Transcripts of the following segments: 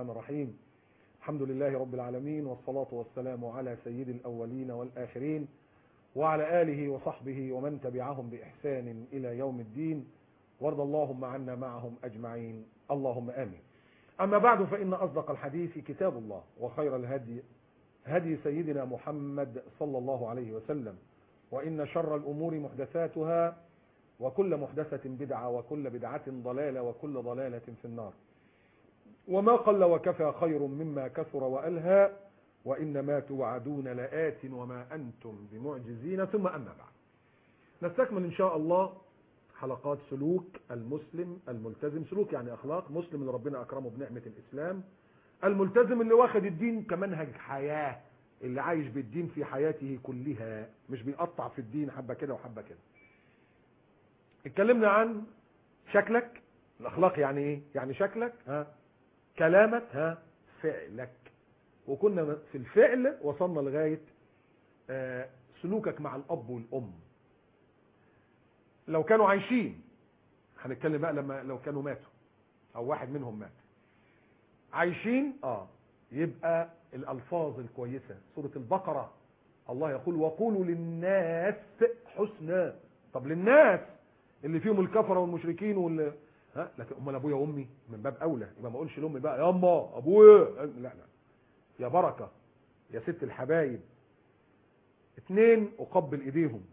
الرحمن الرحيم الحمد لله رب العالمين والصلاة والسلام على سيد الأولين والآخرين وعلى آله وصحبه ومن تبعهم بإحسان إلى يوم الدين وارض اللهم عنا معهم أجمعين اللهم آمين أما بعد فإن أصدق الحديث كتاب الله وخير الهدي هدي سيدنا محمد صلى الله عليه وسلم وإن شر الأمور محدثاتها وكل محدثة بدعة وكل بدعة ضلالة وكل ضلالة في النار وما قل وكفى خير مما كثر وألهى وإنما توعدون لآت وما أنتم بمعجزين ثم أما بعد نستكمل إن شاء الله حلقات سلوك المسلم الملتزم سلوك يعني أخلاق مسلم اللي ربنا أكرمه بنعمة الإسلام الملتزم اللي واخد الدين كمنهج حياة اللي عايش بالدين في حياته كلها مش بيقطع في الدين حبة كده وحبة كده اتكلمنا عن شكلك الاخلاق يعني ايه يعني شكلك ها كلامك ها فعلك وكنا في الفعل وصلنا لغايه آه سلوكك مع الاب والام لو كانوا عايشين هنتكلم بقى لما لو كانوا ماتوا او واحد منهم مات عايشين اه يبقى الالفاظ الكويسه سوره البقره الله يقول وقولوا للناس حسنا طب للناس اللي فيهم الكفره والمشركين وال ها لكن امال ابويا وامي من باب اولى يبقى ما اقولش لامي بقى يا اما ابويا لا لا يا بركه يا ست الحبايب اتنين اقبل ايديهم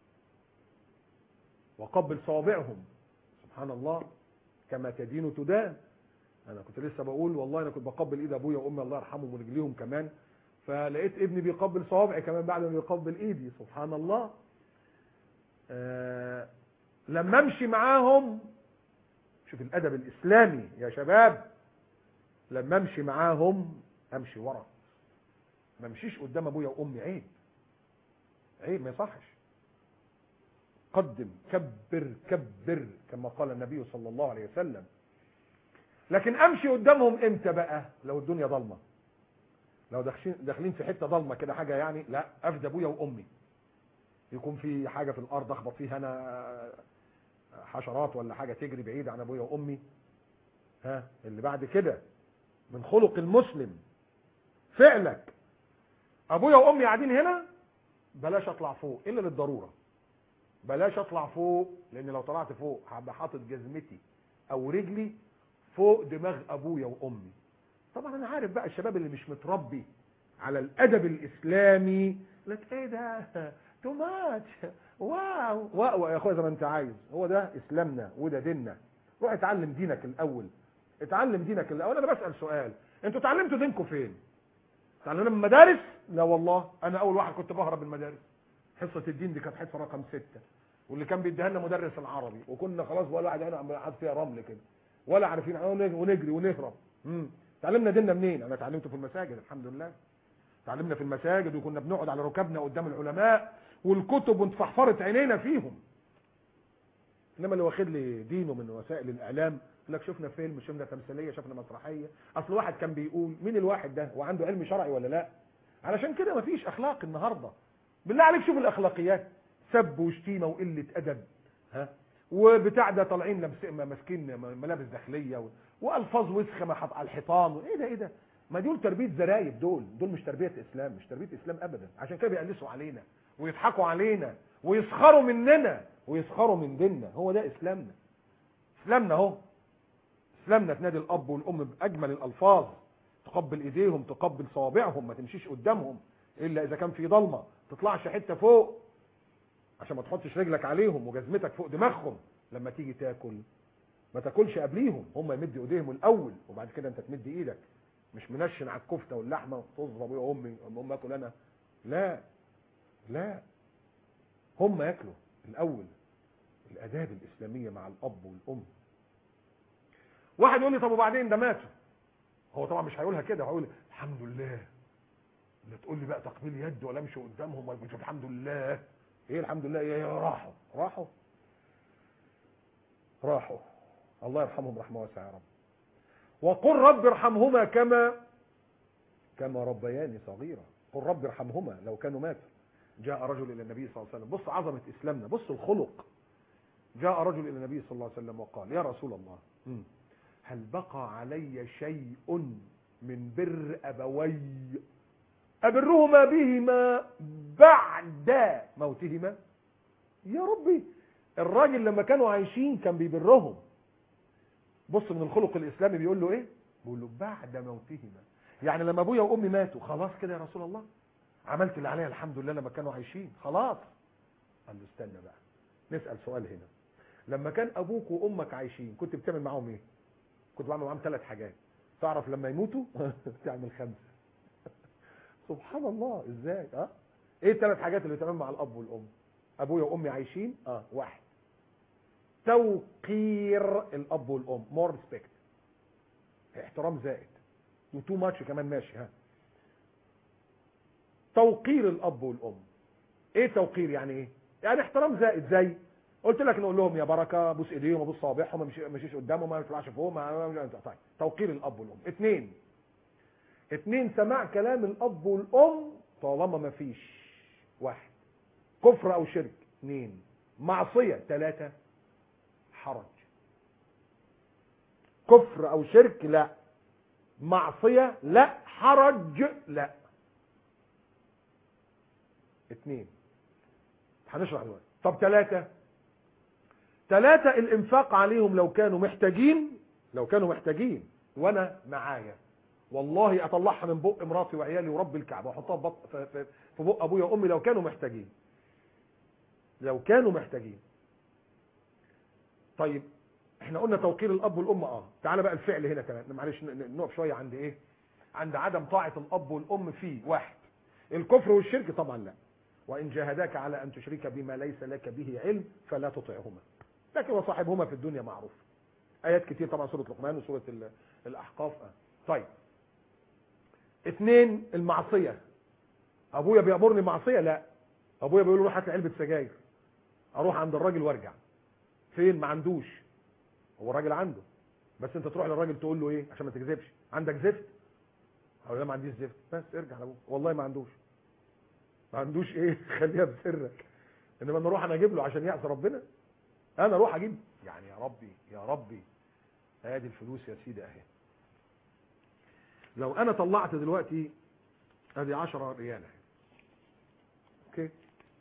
واقبل صوابعهم سبحان الله كما تدين تدان انا كنت لسه بقول والله انا كنت بقبل ايد ابويا وامي الله يرحمهم ورجليهم كمان فلقيت ابني بيقبل صوابعي كمان بعد ما بيقبل ايدي سبحان الله آه لما امشي معاهم شوف الادب الاسلامي يا شباب لما امشي معاهم امشي ورا ما امشيش قدام ابويا وامي عيب عيب ما يصحش قدم كبر كبر كما قال النبي صلى الله عليه وسلم لكن امشي قدامهم امتى بقى لو الدنيا ضلمه لو داخلين داخلين في حته ضلمه كده حاجه يعني لا افدى ابويا وامي يكون في حاجه في الارض اخبط فيها انا حشرات ولا حاجه تجري بعيد عن ابويا وامي ها اللي بعد كده من خلق المسلم فعلك ابويا وامي قاعدين هنا بلاش اطلع فوق الا للضروره بلاش اطلع فوق لان لو طلعت فوق هبقى حاطط جزمتي او رجلي فوق دماغ ابويا وامي طبعا انا عارف بقى الشباب اللي مش متربي على الادب الاسلامي لك ايه ده تو ماتش واو واو يا اخويا زي ما انت عايز هو ده اسلامنا وده ديننا روح اتعلم دينك الاول اتعلم دينك الاول انا بسال سؤال انتوا اتعلمتوا دينكم فين اتعلمنا من المدارس لا والله انا اول واحد كنت بهرب من المدارس حصه الدين دي كانت حصه رقم ستة واللي كان بيديها لنا مدرس العربي وكنا خلاص ولا واحد هنا قاعد فيها رمل كده ولا عارفين ونجري ونهرب امم اتعلمنا ديننا منين انا اتعلمته في المساجد الحمد لله اتعلمنا في المساجد وكنا بنقعد على ركبنا قدام العلماء والكتب وانتفحفرت عينينا فيهم انما اللي واخد لي دينه من وسائل الاعلام يقول لك شفنا فيلم شفنا تمثيليه شفنا مسرحيه اصل واحد كان بيقول مين الواحد ده وعنده علم شرعي ولا لا علشان كده مفيش اخلاق النهارده بالله عليك شوف الاخلاقيات سب وشتيمه وقله ادب ها وبتاع ده طالعين لابس ماسكين ملابس داخليه و... والفاظ وسخه على الحيطان ايه ده ايه ده ما دول تربيه زرايب دول دول مش تربيه اسلام مش تربيه اسلام ابدا عشان كده بيقلسوا علينا ويضحكوا علينا ويسخروا مننا ويسخروا من ديننا هو ده اسلامنا اسلامنا اهو اسلامنا تنادي الاب والام باجمل الالفاظ تقبل ايديهم تقبل صوابعهم ما تمشيش قدامهم الا اذا كان في ضلمه تطلعش حته فوق عشان ما تحطش رجلك عليهم وجزمتك فوق دماغهم لما تيجي تاكل ما تاكلش قبليهم هم يمدوا ايديهم الاول وبعد كده انت تمد ايدك مش منشن على الكفته واللحمه وتصبر ابويا وامي امي اكل انا لا لا هم ياكلوا الاول الاداب الاسلاميه مع الاب والام واحد يقول لي طب وبعدين ده ماتوا هو طبعا مش هيقولها كده هيقول الحمد لله لا تقول لي بقى تقبيل يد ولا امشي قدامهم ولا الحمد لله ايه الحمد لله ايه راحوا راحوا راحوا الله يرحمهم رحمه واسعه يا رب وقل رب ارحمهما كما كما ربياني صغيرا قل رب ارحمهما لو كانوا ماتوا جاء رجل الى النبي صلى الله عليه وسلم بص عظمه اسلامنا بص الخلق جاء رجل الى النبي صلى الله عليه وسلم وقال يا رسول الله هل بقى علي شيء من بر ابوي ابرهما بهما بعد موتهما يا ربي الراجل لما كانوا عايشين كان بيبرهم بص من الخلق الاسلامي بيقول له ايه بيقول له بعد موتهما يعني لما ابويا وامي ماتوا خلاص كده يا رسول الله عملت اللي عليا الحمد لله لما كانوا عايشين خلاص قال له استنى بقى نسال سؤال هنا لما كان ابوك وامك عايشين كنت بتعمل معاهم ايه كنت بعمل معاهم ثلاث حاجات تعرف لما يموتوا تعمل خمسه سبحان الله ازاي اه ايه الثلاث حاجات اللي بتعمل مع الاب والام ابويا وامي عايشين اه واحد توقير الاب والام مور ريسبكت احترام زائد وتو ماتش كمان ماشي ها توقير الاب والام ايه توقير يعني ايه يعني احترام زائد زي قلت لك نقول لهم يا بركه بوس ايديهم ابوس صوابعهم ما مشيش قدامهم ما يطلعش فوق ما طيب توقير الاب والام اثنين اثنين سماع كلام الاب والام طالما ما فيش واحد كفر او شرك اثنين معصيه ثلاثه حرج كفر او شرك لا معصيه لا حرج لا اثنين هنشرح دلوقتي طب ثلاثة ثلاثة الانفاق عليهم لو كانوا محتاجين لو كانوا محتاجين وانا معايا والله اطلعها من بق مراتي وعيالي ورب الكعبة واحطها في بق في, في, في بق ابويا وامي لو كانوا محتاجين لو كانوا محتاجين طيب احنا قلنا توقير الاب والام اه تعالى بقى الفعل هنا كمان معلش نقف شويه عند ايه عند عدم طاعه الاب والام فيه واحد الكفر والشرك طبعا لا وإن جاهداك على أن تشرك بما ليس لك به علم فلا تطعهما لكن وصاحبهما في الدنيا معروف آيات كتير طبعا سورة لقمان وسورة الأحقاف طيب اثنين المعصية أبويا بيأمرني معصية لا أبويا بيقول له روح هات علبة سجاير أروح عند الراجل وارجع فين ما عندوش هو الراجل عنده بس انت تروح للراجل تقول له ايه عشان ما تكذبش عندك زفت او لا ما عنديش زفت بس ارجع لابوك والله ما عندوش ما عندوش ايه خليها بسرك انما انا اروح انا اجيب له عشان يعصي ربنا انا اروح اجيب يعني يا ربي يا ربي ادي الفلوس يا سيدي اهي لو انا طلعت دلوقتي ادي 10 ريال اهي اوكي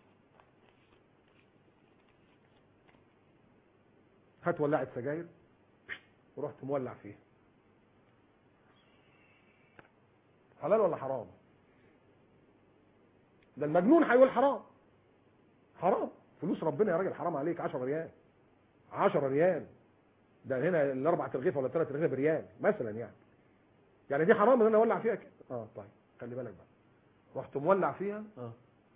هات ولعت سجاير ورحت مولع فيها حلال ولا حرام ده المجنون هيقول حرام حرام فلوس ربنا يا راجل حرام عليك 10 ريال 10 ريال ده هنا الاربع ترغيفه ولا ثلاث ترغيفه بريال مثلا يعني يعني دي حرام ان انا اولع فيها كده اه طيب خلي بالك بقى رحت مولع فيها اه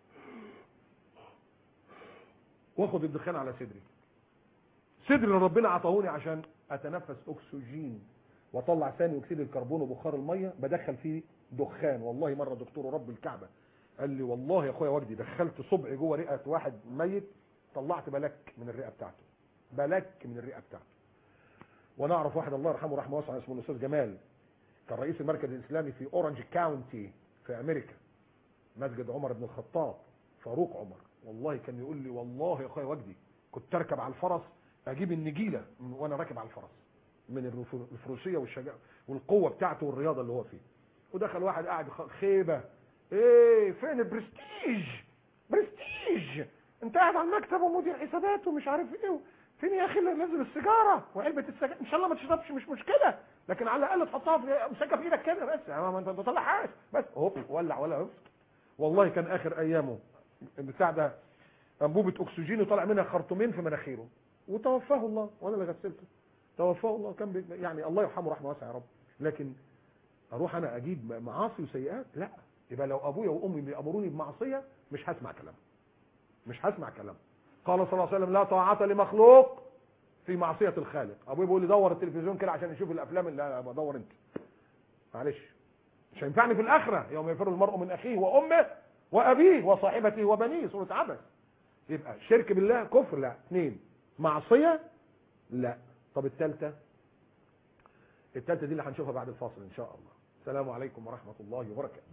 واخد الدخان على صدري صدري اللي ربنا عطاهوني عشان اتنفس اكسجين واطلع ثاني اكسيد الكربون وبخار الميه بدخل فيه دخان والله مره دكتور رب الكعبه قال لي والله يا اخويا وجدي دخلت صبعي جوه رئه واحد ميت طلعت بلك من الرئه بتاعته بلك من الرئه بتاعته وانا اعرف واحد الله يرحمه رحمه واسعه اسمه الاستاذ جمال كان رئيس المركز الاسلامي في اورنج كاونتي في امريكا مسجد عمر بن الخطاب فاروق عمر والله كان يقول لي والله يا اخويا وجدي كنت اركب على الفرس اجيب النجيله وانا راكب على الفرس من الفروسيه والشجاعه والقوه بتاعته والرياضه اللي هو فيه ودخل واحد قاعد خيبه ايه فين البرستيج برستيج انت قاعد على المكتب ومدير حسابات ومش عارف ايه فين يا اخي اللي نزل السيجاره وعلبه السجاير ان شاء الله ما تشربش مش مشكله لكن على الاقل تحطها في مسكه في ايدك كده بس ما انت تطلع حاجه بس هوب ولع ولا هوب والله كان اخر ايامه بتاع ده انبوبه اكسجين وطلع منها خرطومين في مناخيره وتوفاه الله وانا اللي غسلته توفاه الله كان بي يعني الله يرحمه رحمه واسعه يا رب لكن اروح انا اجيب معاصي وسيئات لا يبقى لو ابويا وامي بيامروني بمعصيه مش هسمع كلام مش هسمع كلام قال صلى الله عليه وسلم لا طاعه لمخلوق في معصيه الخالق ابويا بيقول لي دور التلفزيون كده عشان يشوف الافلام اللي لا بدور انت معلش مش هينفعني في الاخره يوم يفر المرء من اخيه وامه وابيه وصاحبته وبنيه سوره عبس يبقى شرك بالله كفر لا اثنين معصيه لا طب الثالثه الثالثه دي اللي هنشوفها بعد الفاصل ان شاء الله السلام عليكم ورحمه الله وبركاته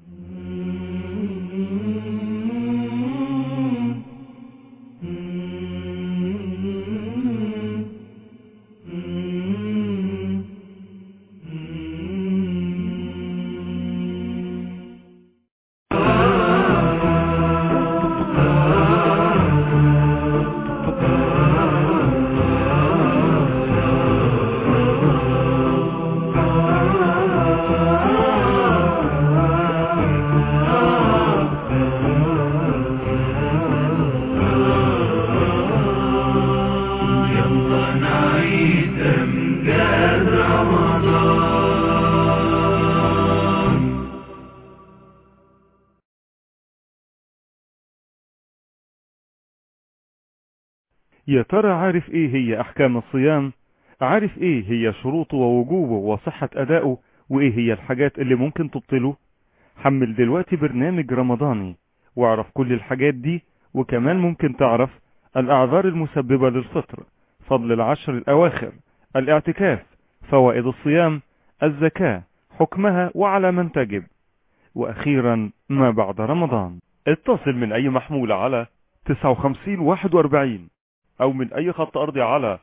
يا ترى عارف ايه هي احكام الصيام عارف ايه هي شروطه ووجوبه وصحة ادائه وايه هي الحاجات اللي ممكن تبطله حمل دلوقتي برنامج رمضاني واعرف كل الحاجات دي وكمان ممكن تعرف الاعذار المسببة للفطر فضل العشر الاواخر الاعتكاف فوائد الصيام الزكاة حكمها وعلى من تجب واخيرا ما بعد رمضان اتصل من اي محمول على 59 41 او من اي خط ارضي على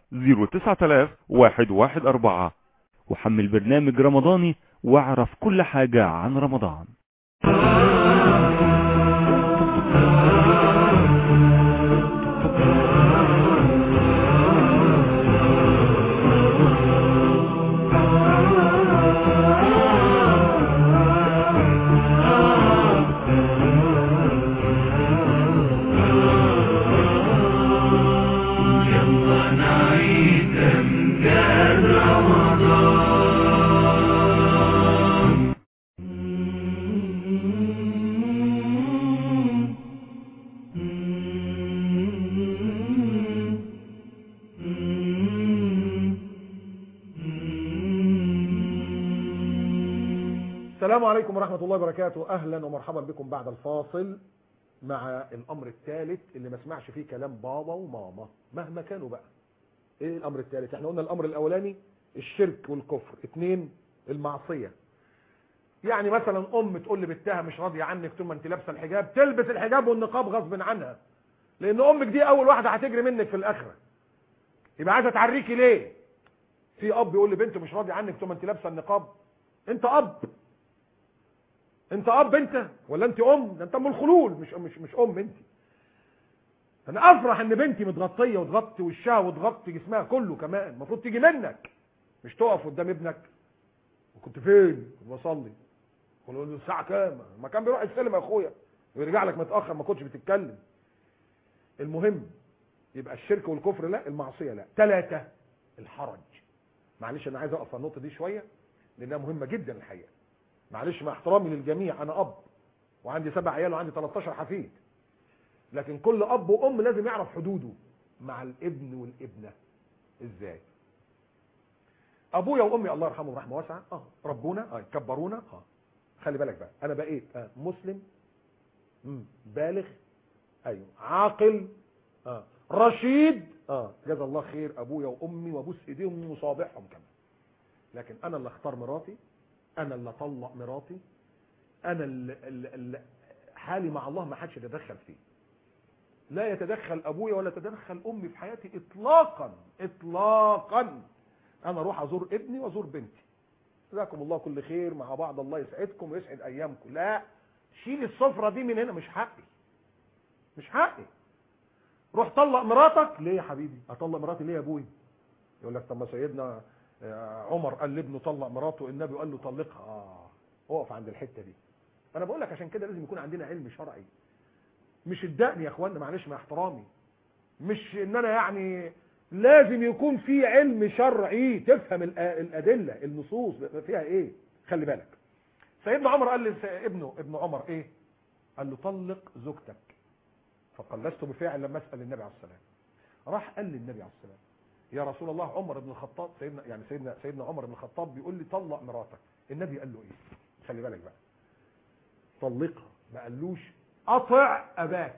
09114 وحمل برنامج رمضاني واعرف كل حاجة عن رمضان السلام عليكم ورحمة الله وبركاته أهلا ومرحبا بكم بعد الفاصل مع الأمر الثالث اللي ما اسمعش فيه كلام بابا وماما مهما كانوا بقى إيه الأمر الثالث احنا قلنا الأمر الأولاني الشرك والكفر اثنين المعصية يعني مثلا أم تقول لي بنتها مش راضية عنك طول ما أنت لابسة الحجاب تلبس الحجاب والنقاب غصب عنها لأن أمك دي أول واحدة هتجري منك في الآخرة يبقى عايزة تعريكي ليه في أب يقول لبنته مش راضية عنك طول ما أنت لابسة النقاب أنت أب انت اب انت ولا انت ام ده انت ام الخلول مش مش مش ام انت انا افرح ان بنتي متغطيه وتغطي وشها وتغطي جسمها كله كمان المفروض تيجي منك مش تقف قدام ابنك وكنت فين كنت بصلي قول له الساعه كام ما كان بيروح يستلم يا اخويا ويرجع لك متاخر ما كنتش بتتكلم المهم يبقى الشرك والكفر لا المعصيه لا ثلاثه الحرج معلش انا عايز اقف على النقطه دي شويه لانها مهمه جدا الحقيقه معلش مع احترامي للجميع انا اب وعندي سبع عيال وعندي 13 حفيد لكن كل اب وام لازم يعرف حدوده مع الابن والابنه ازاي ابويا وامي الله يرحمهم رحمه واسعه اه ربونا اه كبرونا اه خلي بالك بقى انا بقيت آه مسلم مم. بالغ ايوه عاقل اه رشيد اه جزا الله خير ابويا وامي وابوس ايديهم وصابعهم كمان لكن انا اللي اختار مراتي انا اللي اطلق مراتي انا اللي, اللي حالي مع الله ما حدش يتدخل فيه لا يتدخل ابويا ولا تدخل امي في حياتي اطلاقا اطلاقا انا اروح ازور ابني وازور بنتي جزاكم الله كل خير مع بعض الله يسعدكم ويسعد ايامكم لا شيل السفره دي من هنا مش حقي مش حقي روح طلق مراتك ليه يا حبيبي اطلق مراتي ليه يا ابوي يقول لك طب ما سيدنا عمر قال لابنه طلق مراته النبي قال له طلقها اه اقف عند الحته دي انا بقول لك عشان كده لازم يكون عندنا علم شرعي مش الدقن يا اخوانا معلش مع احترامي مش ان انا يعني لازم يكون في علم شرعي تفهم الادله النصوص فيها ايه خلي بالك سيدنا عمر قال لابنه ابن عمر ايه قال له طلق زوجتك فقال لست بفاعل لما اسال النبي عليه السلام راح قال للنبي عليه السلام يا رسول الله عمر بن الخطاب سيدنا يعني سيدنا سيدنا عمر بن الخطاب بيقول لي طلق مراتك النبي قال له ايه خلي بالك بقى طلقها ما قالوش اطع اباك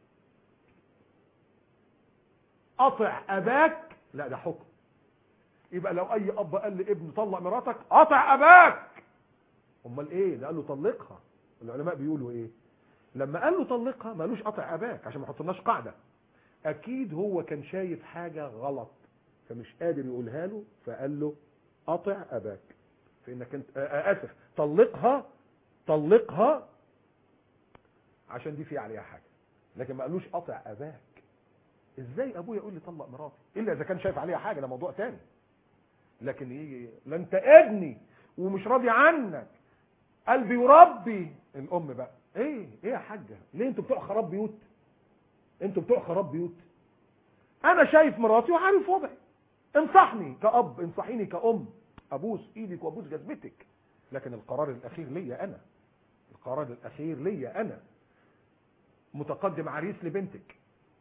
اطع اباك لا ده حكم يبقى لو اي اب قال لابنه طلق مراتك اطع اباك امال ايه ده قال له طلقها العلماء بيقولوا ايه لما قال له طلقها ما قالوش اطع اباك عشان ما يحطلناش قاعده اكيد هو كان شايف حاجه غلط فمش قادر يقولها له فقال له اطع اباك فانك انت اسف طلقها طلقها عشان دي في عليها حاجه لكن ما قالوش اطع اباك ازاي ابويا يقول لي طلق مراتي الا اذا كان شايف عليها حاجه ده موضوع تاني لكن يجي لا انت ابني ومش راضي عنك قلبي يربي الام بقى ايه ايه يا حاجه ليه انتوا بتوع خراب بيوت انتوا بتوع خراب بيوت انا شايف مراتي وعارف وضعي انصحني كأب انصحيني كأم ابوس ايدك وابوس جذبتك لكن القرار الاخير ليا انا القرار الاخير ليا انا متقدم عريس لبنتك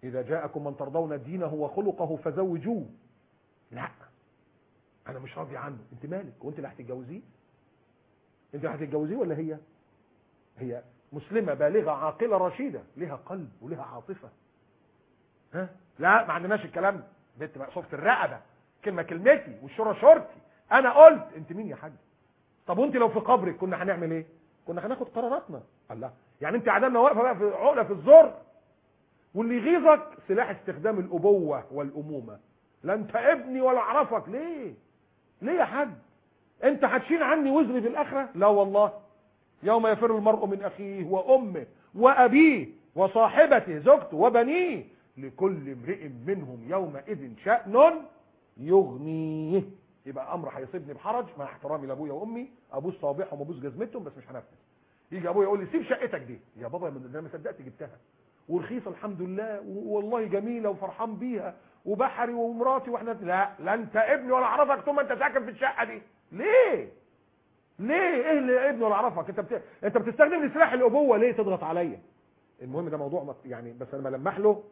اذا جاءكم من ترضون دينه وخلقه فزوجوه لا انا مش راضي عنه انت مالك وانت اللي هتتجوزيه انت اللي هتتجوزيه ولا هي هي مسلمة بالغة عاقلة رشيدة لها قلب ولها عاطفة ها لا ما عندناش الكلام ده بنت مقصوفة الرقبة كلمة كلمتي والشورى شورتي انا قلت انت مين يا حاج طب وانت لو في قبرك كنا هنعمل ايه كنا هناخد قراراتنا الله يعني انت عدمنا واقفه بقى في عقله في الزور واللي يغيظك سلاح استخدام الابوه والامومه لا انت ابني ولا اعرفك ليه ليه يا حاج انت هتشيل عني وزري في الاخره لا والله يوم يفر المرء من اخيه وامه وابيه وصاحبته زوجته وبنيه لكل امرئ منهم يومئذ شأن يغنيه يبقى امر هيصيبني بحرج مع احترامي لابويا وامي ابوس صوابعهم وابوس جزمتهم بس مش هنفذ يجي ابويا يقول لي سيب شقتك دي يا بابا من انا ما صدقت جبتها ورخيصه الحمد لله والله جميله وفرحان بيها وبحري ومراتي واحنا لا لا انت ابني ولا اعرفك طول ما انت ساكن في الشقه دي ليه ليه ايه اللي ابني ولا اعرفك انت بت... انت بتستخدم سلاح الابوه ليه تضغط عليا المهم ده موضوع مط- يعني بس انا بلمح له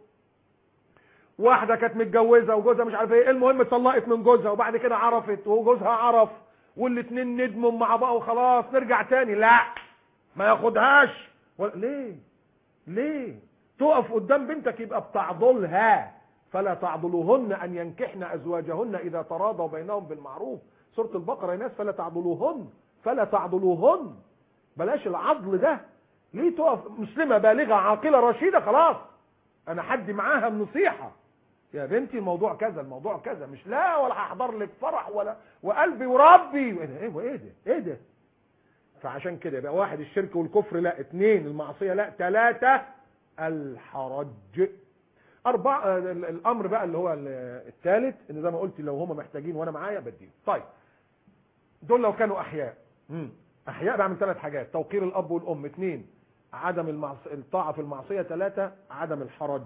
واحده كانت متجوزه وجوزها مش عارف ايه المهم اتطلقت من جوزها وبعد كده عرفت وجوزها عرف والاتنين ندموا مع بعض وخلاص نرجع تاني لا ما ياخدهاش و... ليه ليه تقف قدام بنتك يبقى بتعضلها فلا تعضلوهن ان ينكحن ازواجهن اذا تراضوا بينهم بالمعروف سوره البقره يا ناس فلا تعضلوهن فلا تعضلوهن بلاش العضل ده ليه تقف مسلمه بالغه عاقله رشيده خلاص انا حد معاها بنصيحه يا بنتي الموضوع كذا الموضوع كذا مش لا ولا هحضر لك فرح ولا وقلبي وربي ايه ده ايه وايه ده ايه ده فعشان كده يبقى واحد الشرك والكفر لا اثنين المعصيه لا ثلاثه الحرج أربعة آه، ال- الأمر بقى اللي هو ال- الثالث إن زي ما قلت لو هم محتاجين وأنا معايا بديهم طيب دول لو كانوا أحياء مم. أحياء بعمل ثلاث حاجات توقير الأب والأم اثنين عدم المعص... الطاعة في المعصية ثلاثة عدم الحرج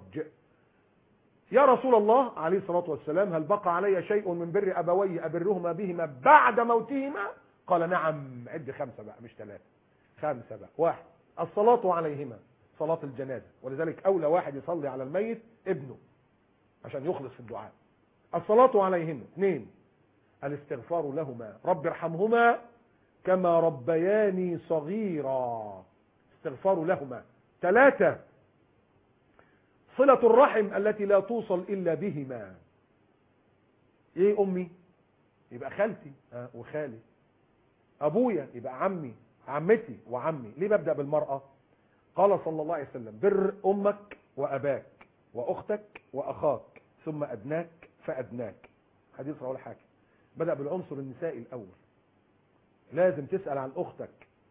يا رسول الله عليه الصلاة والسلام هل بقى علي شيء من بر أبوي أبرهما بهما بعد موتهما قال نعم عد خمسة بقى مش ثلاثة خمسة بقى واحد الصلاة عليهما صلاة الجنازة ولذلك أولى واحد يصلي على الميت ابنه عشان يخلص في الدعاء الصلاة عليهما اثنين الاستغفار لهما رب ارحمهما كما ربياني صغيرا استغفار لهما ثلاثة صلة الرحم التي لا توصل إلا بهما ايه امي يبقى خالتي ها وخالي ابويا يبقى عمي عمتي وعمي ليه ببدأ بالمرأة قال صلى الله عليه وسلم بر امك واباك واختك واخاك ثم ادناك فادناك حديث رواه الحاكم بدأ بالعنصر النسائي الاول لازم تسأل عن اختك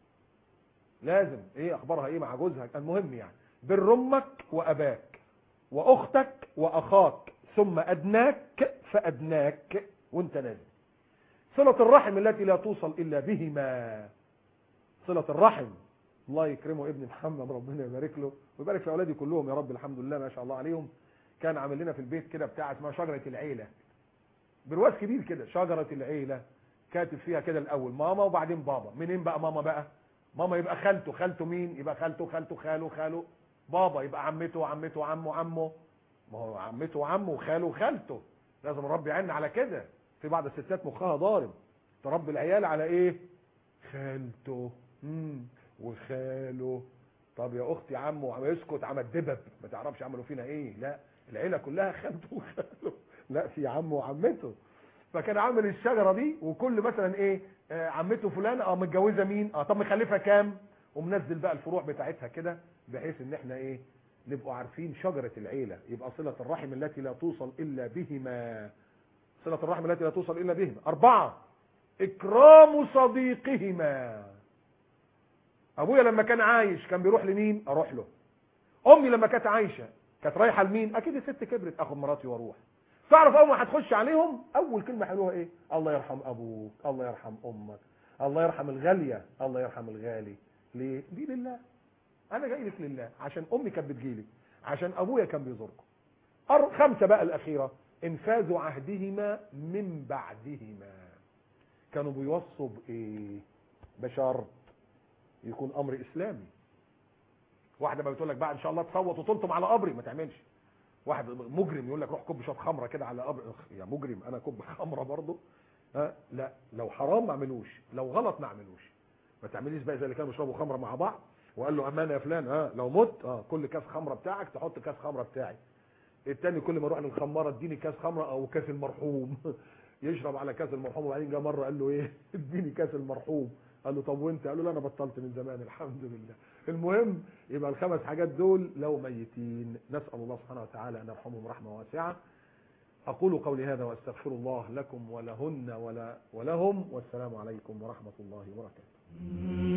لازم ايه اخبارها ايه مع جوزها المهم يعني بر امك واباك واختك واخاك ثم ادناك فادناك وانت نازل صلة الرحم التي لا توصل الا بهما صلة الرحم الله يكرمه ابن محمد ربنا يبارك له ويبارك في اولادي كلهم يا رب الحمد لله ما شاء الله عليهم كان عامل لنا في البيت كده بتاع اسمها شجره العيله برواز كبير كده شجره العيله كاتب فيها كده الاول ماما وبعدين بابا منين بقى ماما بقى ماما يبقى خالته خالته مين يبقى خالته خالته خاله خاله بابا يبقى عمته عمته عمه عمه ما هو عمته وعمه وخاله وخالته لازم الرب يعين على كده في بعض الستات مخها ضارب تربي العيال على ايه خالته امم وخاله طب يا اختي عمه وعم يسكت عمل دبب ما تعرفش عملوا فينا ايه لا العيله كلها خالته وخاله لا في عمه وعمته فكان عامل الشجره دي وكل مثلا ايه آه عمته فلانه اه متجوزه مين اه طب مخلفه كام ومنزل بقى الفروع بتاعتها كده بحيث ان احنا ايه نبقوا عارفين شجره العيله يبقى صله الرحم التي لا توصل الا بهما صله الرحم التي لا توصل الا بهما اربعه اكرام صديقهما ابويا لما كان عايش كان بيروح لمين اروح له امي لما كانت عايشه كانت رايحه لمين اكيد الست كبرت اخد مراتي واروح تعرف اول ما هتخش عليهم اول كلمه حلوه ايه الله يرحم ابوك الله يرحم امك الله يرحم الغاليه الله يرحم الغالي ليه دي لله انا جاي لك لله عشان امي كانت بتجيلي عشان ابويا كان بيزوركم أر- خمسه بقى الاخيره انفاذ عهدهما من بعدهما كانوا بيوصوا بايه بشرط يكون امر اسلامي واحده ما بتقول لك بقى ان شاء الله تصوت وتلطم على قبري ما تعملش واحد مجرم يقول لك روح كب شويه خمره كده على قبر أخ، يا مجرم انا كب خمره برضه ها لا لو حرام ما اعملوش لو غلط ما اعملوش ما تعمليش بقى زي اللي كانوا بيشربوا خمره مع بعض وقال له امانه يا فلان ها لو مت اه كل كاس خمره بتاعك تحط كاس خمره بتاعي التاني كل ما يروح للخماره اديني كاس خمره او كاس المرحوم يشرب على كاس المرحوم وبعدين جه مره قال له ايه اديني كاس المرحوم قال له طب وانت قال له لا انا بطلت من زمان الحمد لله المهم يبقى الخمس حاجات دول لو ميتين نسال الله سبحانه وتعالى ان يرحمهم رحمه واسعه اقول قولي هذا واستغفر الله لكم ولهن ولا ولهم والسلام عليكم ورحمه الله وبركاته